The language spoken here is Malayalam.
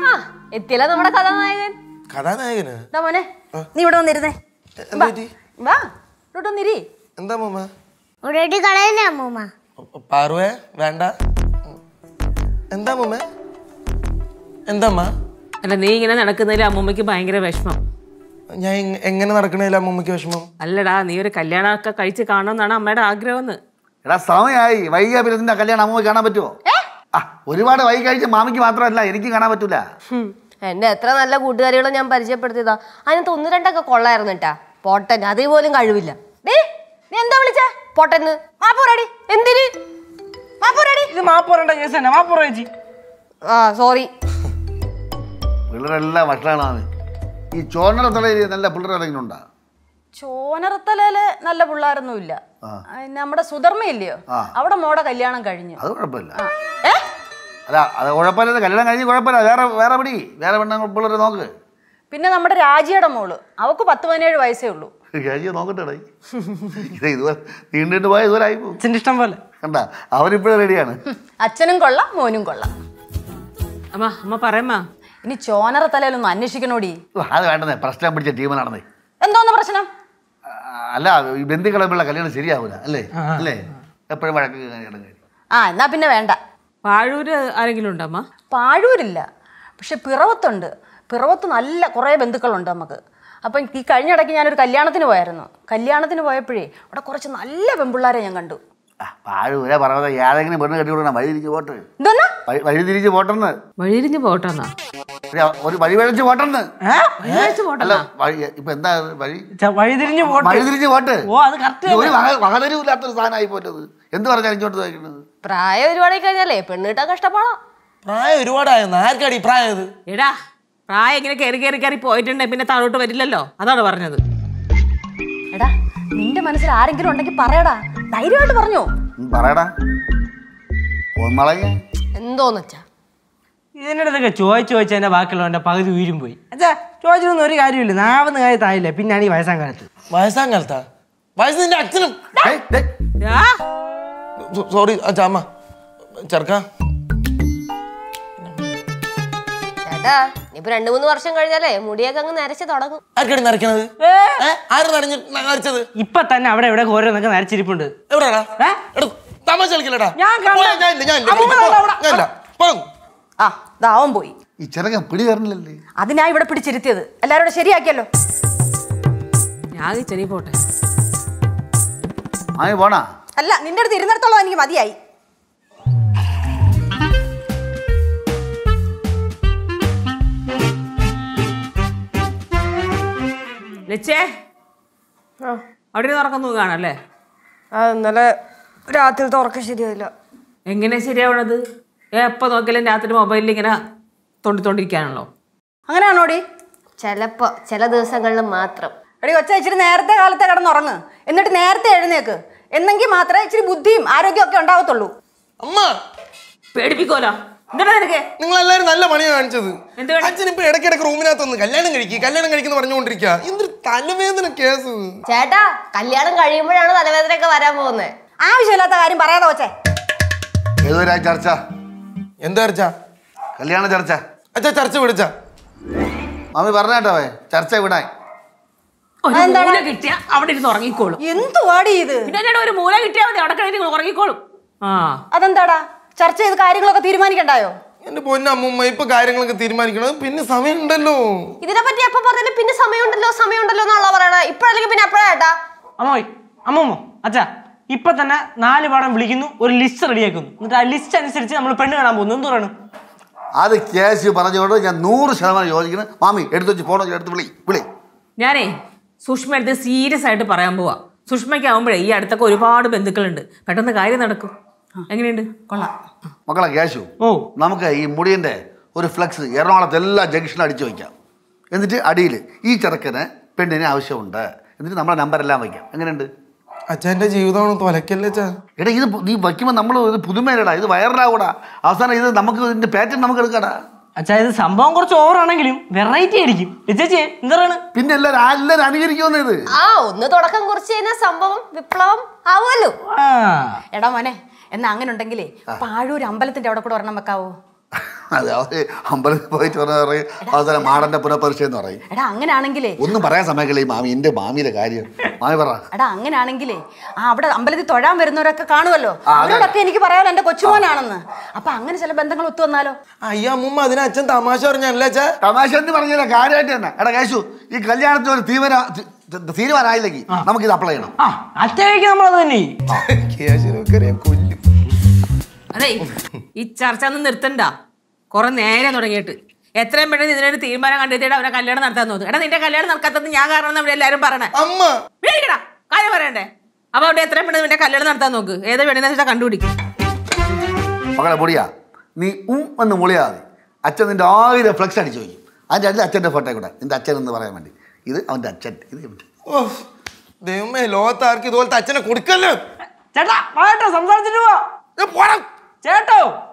ആ എത്തിയല്ല നമ്മുടെ കഥാനായകൻ കഥാനായകന് എന്താ മോനെ നീ ഇവിടെ വന്നിരുന്നേ എന്താ പറ്റി വാ ഇവിടെ വന്നിരി എന്താ മമ്മ ഒരടി കളയല്ലേ അമ്മൂമ്മ പാറുവേ വേണ്ട എന്താ മമ്മ എന്താ അമ്മ അല്ല നീ ഇങ്ങനെ നടക്കുന്നതിൽ അമ്മൂമ്മയ്ക്ക് ഭയങ്കര വിഷമം ഞാൻ എങ്- എങ്ങനെ നടക്കണില്ല അമ്മമ്മക്ക് വിഷമം അല്ലടാ നീ ഒരു കല്യാണമൊക്കെ കഴിച്ച് കാണണമെന്നാണ് അമ്മയുടെ ആഗ്രഹമെന്ന് എടാ സമയമായി വൈകിയ പിന്നെ നിന്റെ കല്യാണം അമ്മ കാണാൻ പറ്റുമോ ആ ഒരുപാട് വൈകി കഴിച്ച് മാമിക്ക് മാത്രമല്ല എനിക്ക് കാണാൻ പറ്റൂല ഹും, എന്നെ എത്ര നല്ല കൂട്ടുകാരികളെ ഞാൻ പരിചയപ്പെടുത്തിയതാ അതിനകത്ത് ഒന്ന് രണ്ടൊക്കെ കൊള്ളായിരുന്നു കേട്ടാ പോട്ടൻ അതേ പോലും കഴിവില്ല ഡേ നീ എന്താ വിളിച്ചേ പൊട്ടന്ന് മാപ്പോരാടി എന്തിന് മാപ്പോരാടി ഇത് മാപ്പോറേണ്ട കേസ് തന്നെ മാപ്പോറ ചേച്ചി ആ സോറി പിള്ളേരെല്ലാം വഷളാണ് മാമി ഈ ചോറിനട തലയിൽ നല്ല പിള്ളേർ ആരെങ്കിലും ഉണ്ടാ ചോനറത്തലയില് നല്ല പിള്ളേരൊന്നും ഇല്ല നമ്മുടെ സുധർമ്മ ഇല്ലയോ അവിടെ മോടെ കല്യാണം കഴിഞ്ഞു അത് കുഴപ്പമില്ല ഏ അല്ല അത് കുഴപ്പമില്ല കല്യാണം കഴിഞ്ഞ് കുഴപ്പമില്ല വേറെ വേറെ പിടി വേറെ പെണ്ണ പിള്ളേരെ നോക്ക് പിന്നെ നമ്മുടെ രാജിയുടെ മോള് അവക്ക് പത്ത് പതിനേഴ് വയസ്സേ ഉള്ളൂ കഴിച്ച് നോക്കട്ടെ ഡേ. ഇത് ഇതുപോലെ നീണ്ടിട്ട് പോയ ഇതുപോലെ ആയിപ്പോ അച്ഛൻ്റെ ഇഷ്ടം പോലെ കണ്ട അവരിപ്പോഴും റെഡിയാണ് അച്ഛനും കൊള്ളാം മോനും കൊള്ളാം അമ്മ അമ്മ പറയമ്മ ഇനി ചോനറത്തലയിലൊന്ന് അന്വേഷിക്കണോടി ഓ, അത് വേണ്ടതേ പ്രശ്നം പിടിച്ച ടീമിനാണെന്നേ എന്തോന്ന് പ്രശ്നം ആ, അല്ല ഈ ബന്ധുക്കളെയുള്ള കല്യാണം ശരിയാവൂല അല്ലേ അല്ലേ എപ്പോഴും വഴക്ക് കല്യാണം കഴിയും ആ എന്നാ പിന്നെ വേണ്ട പാഴൂര് ആരെങ്കിലും ഉണ്ടോ അമ്മ പാഴൂരില്ല പക്ഷെ പിറവത്തുണ്ട് പിറവത്ത് നല്ല കുറേ ബന്ധുക്കളുണ്ട് നമുക്ക് അപ്പം ഈ കഴിഞ്ഞ ഇടയ്ക്ക് ഞാനൊരു കല്യാണത്തിന് പോയായിരുന്നു കല്യാണത്തിന് പോയപ്പോഴേ അവിടെ കുറച്ച് നല്ല പെൺപിള്ളാരെ ഞാൻ കണ്ടു ആ പാഴൂര പറഞ്ഞത് ഏതെങ്കിലും പെണ്ണ് കെട്ടി കൊടുക്കണം വഴി തിരിച്ച് പോട്ട് എന്തോന്നാ വഴി- വഴി തിരിച്ച് പോട്ടെന്ന് വഴിതിരിഞ്ഞ് പോട്ടെന്നാ ഒരു- ഒരു വഴി വഴിച്ച് പോട്ടെന്ന് വഴിവെച്ച് അല്ല പോട്ടെന്നാ വഴി ഇപ്പൊ എന്താ വഴി വഴിതിരിഞ്ഞു പോട്ടെ വഴി തിരിച്ച് പോട്ട് ഓ അത് കറക്റ്റ് ഇത് ഒരു വക- വകതിരിവില്ലാത്തൊരു സാധനമായി പോറ്റത് എന്ത് പറഞ്ഞാൽ ഇങ്ങോട്ട് ചോദിക്കുന്നത് പ്രായം ഒരുപാടായി കഴിഞ്ഞാലേ പെണ്ണ് കിട്ടാൻ കഷ്ടപ്പാടാ പ്രായം ഒരുപാടായെന്ന് ആർക്കാടി പ്രായം ഇത് എടാ പ്രായം ഇങ്ങനെ കയറി കയറി കയറി പോയിട്ടുണ്ടെ പിന്നെ താഴോട്ട് വരില്ലല്ലോ അതാണ് പറഞ്ഞത് എടാ നിന്റെ മനസ്സിൽ ആരെങ്കിലും ഉണ്ടെങ്കിൽ പറയടാ ധൈര്യമായിട്ട് പറഞ്ഞോ ഉം, പറയടാ പോന്നളയ എന്തോന്ന് വെച്ചാ ഇതിൻ്റെ അടുത്തൊക്കെ ചോദിച്ചു ചോദിച്ചാൽ എൻ്റെ ബാക്കിയുള്ളവൻ്റെ പകുതി ഉയരും പോയി അച്ഛാ ചോദിച്ചൊന്നും ഒരു കാര്യമില്ല നാവുന്ന കാര്യത്തായില്ല പിന്നാണ് ഈ വയസ്സാം കാലത്ത് വയസ്സാം കാലത്താ വയസ്സ് നിന്റെ അച്ഛനും ആ, സോറി അച്ഛാ അമ്മ ചെറുക്ക ചേട്ടാ ഇപ്പൊ രണ്ടു മൂന്ന് വർഷം കഴിഞ്ഞാലേ മുടിയൊക്കെ അങ്ങ് നരച്ച് തുടങ്ങും ആർക്കടി നരയ്ക്കണത് ഏ? ആര് നരഞ്ഞ് നരച്ചത് ഇപ്പൊ തന്നെ അവിടെ ഇവിടെ ഓരോന്നൊക്കെ നരച്ചിരിപ്പുണ്ട് എവിടെടാ ഏ? എടാ തമാശ കളിക്കലടാ ഞാൻ കണ്ട- പോയാ ഞാൻ ഇല്ല, ഞാൻ ഇല്ല, അമ്മൂമ്മ പോ, കണ്ട അവിടെ. ഞാൻ ഇല്ല. പോന്നു. ആ ദാവൻ പോയി ഈ ചെറുക്കൻ പിടി തരണില്ലല്ലേ അതിനാ ഇവിടെ പിടിച്ചിരുത്തിയത് എല്ലാവരും കൂടെ ശരിയാക്കിയല്ലോ ഞാൻ ഈ ചെറിയ പോട്ടെ മാമി പോണാ അല്ല നിന്റെ അടുത്ത് ഇരുന്നിടത്തോളം എനിക്ക് മതിയായി ലച്ചേ അവിടെ നിന്ന് ഉറക്കം തൂങ്ങാണല്ലേ ഇന്നലെ രാത്രിയിലത്തെ ഉറക്കം ശരിയായില്ല എങ്ങനെ ശരിയാവണത് എപ്പോൾ നോക്കിയാലും രാത്രി മൊബൈലിൽ ഇങ്ങനെ തോണ്ടിത്തോണ്ടിരിക്കാണല്ലോ അങ്ങനെയാണോടി ചിലപ്പോ ചില ദിവസങ്ങളിൽ മാത്രം എടി കൊച്ച ഇച്ചിരി നേരത്തെ കാലത്തെ കിടന്നുറങ്ങ് എന്നിട്ട് നേരത്തെ എഴുന്നേക്ക് എന്നെങ്കിൽ മാത്രമേ ഇച്ചിരി ബുദ്ധിയും ആരോഗ്യം ഒക്കെ ഉണ്ടാവത്തുള്ളൂ അമ്മ പേടിപ്പിക്കോലോ എന്താ നിനക്ക് നിങ്ങൾ എല്ലാരും നല്ല പണിയാണ് കാണിച്ചത് എന്ത് പണി? അച്ഛൻ ഇപ്പൊ ഇടയ്ക്കിടയ്ക്ക് റൂമിനകത്ത് വന്ന് കല്യാണം കഴിക്കുക കല്യാണം കഴിക്കുന്ന പറഞ്ഞുകൊണ്ടിരിക്കുക എന്തൊരു തലവേദന കേസ് ചേട്ടാ കല്യാണം കഴിയുമ്പോഴാണ് തലവേദനയൊക്കെ വരാൻ പോകുന്നത് ആവശ്യമില്ലാത്ത കാര്യം പറയാതെ കൊച്ചേ ഏതൊരാ ചർച്ച എന്താ അച്ഛാ കല്യാണ ചർച്ച അച്ഛാ ചർച്ച വിളിച്ച മാമി പറഞ്ഞാട്ടോ ചർച്ച വിടാൻ ഒരു മൂല കിട്ടിയാ അവിടെ ഇരുന്ന് ഉറങ്ങിക്കോളും എന്തുവാടി ഇത് പിന്നെ എന്നോട് ഒരു മൂല കിട്ടിയാൽ മതി അവിടെ കഴിഞ്ഞ് ഉറങ്ങിക്കോളും ആ അതെന്താടാ ചർച്ച ചെയ്ത് കാര്യങ്ങളൊക്കെ തീരുമാനിക്കണ്ടായോ എന്റെ പൊന്നമ്മൂമ്മ ഇപ്പൊ കാര്യങ്ങളൊക്കെ തീരുമാനിക്കണം പിന്നെ സമയമുണ്ടല്ലോ ഇതിനെ പറ്റി എപ്പോ പറഞ്ഞാലും പിന്നെ സമയമുണ്ടല്ലോ സമയമുണ്ടല്ലോ എന്നുള്ള പറയണേ ഇപ്പഴല്ലെങ്കിൽ പിന്നെ എപ്പോഴാ ചേട്ടാ അമ്മോയ് അമ്മൂമ്മ അച്ഛാ ഇപ്പൊ തന്നെ നാല് പാടം വിളിക്കുന്നു ഒരു ലിസ്റ്റ് റെഡിയാക്കുന്നു എന്നിട്ട് ആ ലിസ്റ്റ് അനുസരിച്ച് നമ്മൾ പെണ്ണ് കാണാൻ പോകുന്നു എന്ത് പറയണം അത് കേസ് പറഞ്ഞുകൊണ്ട് ഞാൻ നൂറ് ശതമാനം യോജിക്കുന്നു മാമി എടുത്തു വെച്ച് ഫോണോ എടുത്ത് വിളി വിളി ഞാനേ സുഷ്മ എടുത്ത് സീരിയസ് ആയിട്ട് പറയാൻ പോവാ സുഷ്മയ്ക്ക് ആവുമ്പോഴേ ഈ അടുത്തൊക്കെ ഒരുപാട് ബന്ധുക്കളുണ്ട് പെട്ടെന്ന് കാര്യം നടക്കും എങ്ങനെയുണ്ട് കൊള്ളാം മക്കളെ കേശു ഓ നമുക്ക് ഈ മുടിയൻ്റെ ഒരു ഫ്ലെക്സ് എറണാകുളത്ത് എല്ലാ ജംഗ്ഷനിലും അടിച്ചു വയ്ക്കാം എന്നിട്ട് അടിയിൽ ഈ ചെറുക്കന് പെണ്ണിന് ആവശ്യമുണ്ട് എന്നിട്ട് നമ്മുടെ നമ്പരെല്ലാം വയ്ക്കാം എങ്ങനെയുണ്ട് അച്ഛൻ്റെ ജീവിതമാണ് തൊലക്കല്ലേ അച്ഛാ എടാ ഇത് നീ വയ്ക്കുമ്പോൾ നമ്മൾ ഇത് പുതുമയിലടാ ഇത് വയറിലാകൂടാ അവസാനം ഇത് നമുക്ക് ഇതിൻ്റെ പാറ്റേൺ നമുക്ക് എടുക്കടാ അച്ഛാ ഇത് സംഭവം കുറച്ച് ഓവറാണെങ്കിലും വെറൈറ്റി ആയിരിക്കും ചേച്ചി എന്താണ് പിന്നെ എല്ലാവരും എല്ലാവരും അനുകരിക്കുമെന്ന് ഇത് ആ ഒന്ന് തുടക്കം കുറിച്ച് കഴിഞ്ഞാൽ സംഭവം വിപ്ലവം ആവുമല്ലോ ആ എടാ മോനെ എന്നാ അങ്ങനെ ഉണ്ടെങ്കിലേ പാഴൂർ അമ്പലത്തിന്റെ അവിടെ കൂടെ ഒരെണ്ണം വെക്കാവോ അത് അവര് അമ്പലത്തിൽ പോയിട്ട് പറഞ്ഞ പറയും അവസാനം മാടന്റെ പുനഃപരിശ എന്ന് പറയും എടാ അങ്ങനാണെങ്കിലേ ഒന്നും പറയാൻ സമയങ്ങളില്ല ഈ മാമി എൻ്റെ മാമിയുടെ കാര്യം മാമി പറ എടാ അങ്ങനാണെങ്കിലേ ആ അവിടെ അമ്പലത്തിൽ തൊഴാൻ വരുന്നവരൊക്കെ കാണുമല്ലോ ആ, അതെ. അവരോടൊക്കെ എനിക്ക് പറയാലോ എന്റെ കൊച്ചുമോനാണെന്ന് അപ്പൊ അങ്ങനെ ചില ബന്ധങ്ങൾ ഒത്തു വന്നാലോ അയ്യോ അമ്മൂമ്മ അതിന് അച്ഛൻ തമാശ പറഞ്ഞല്ലേ അച്ഛാ തമാശ എന്ന് പറഞ്ഞില്ല കാര്യമായിട്ട് തന്നെ എടാ കേശു ഈ കല്യാണത്തിന് ഒരു തീവ്ര തീരുമാനമായില്ലെങ്കിൽ നമുക്ക് ഇത് അപ്ലൈ ചെയ്യണം ആ അച്ഛനേക്ക് നമ്മളത് തന്നെ കേശവക്കറിയാൻ കൊല്ലും അതെ ഈ ചർച്ച ഒന്നും നിർത്തണ്ട കുറെ നേരം തുടങ്ങിയിട്ട് എത്രയും പെട്ടെന്ന് ഇതിനൊരു തീരുമാനം കണ്ടെത്തിയിട്ട് അവനെ കല്യാണം നടത്താൻ തോന്നുന്നു എടാ നിന്റെ കല്യാണം നടക്കാത്തത് ഞാൻ കാരണം അവിടെ എല്ലാവരും പറയണേ അമ്മ വിളിക്കടാ കാര്യം പറയണ്ടേ അപ്പൊ അവിടെ എത്രയും പെട്ടെന്ന് നിന്റെ കല്യാണം നടത്താൻ നോക്ക് ഏത് പെണ്ണിനെ വെച്ചാൽ കണ്ടുപിടിക്കും മകളെ പൊടിയാ നീ ഉം എന്ന് മുളിയാ മതി അച്ഛൻ നിന്റെ ആയിരം ഫ്ലക്സ് അടിച്ചു വയ്ക്കും അതിൻ്റെ അടിയിൽ അച്ഛൻ്റെ ഫോട്ടോ കൂടെ നിന്റെ അച്ഛൻ എന്ന് പറയാൻ വേണ്ടി ഇത് അവൻ്റെ അച്ഛൻ ഇത് ഇവൻ്റെ. ഓ ദൈവമേ ലോകത്ത് ആർക്ക് ഇതുപോലത്തെ അച്ഛനെ കൊടുക്കല്ലോ ചേട്ടാ വാട്ടോ സംസാരിച്ചിട്ട് പോവാ ഏ, പോടാ ചേട്ടോ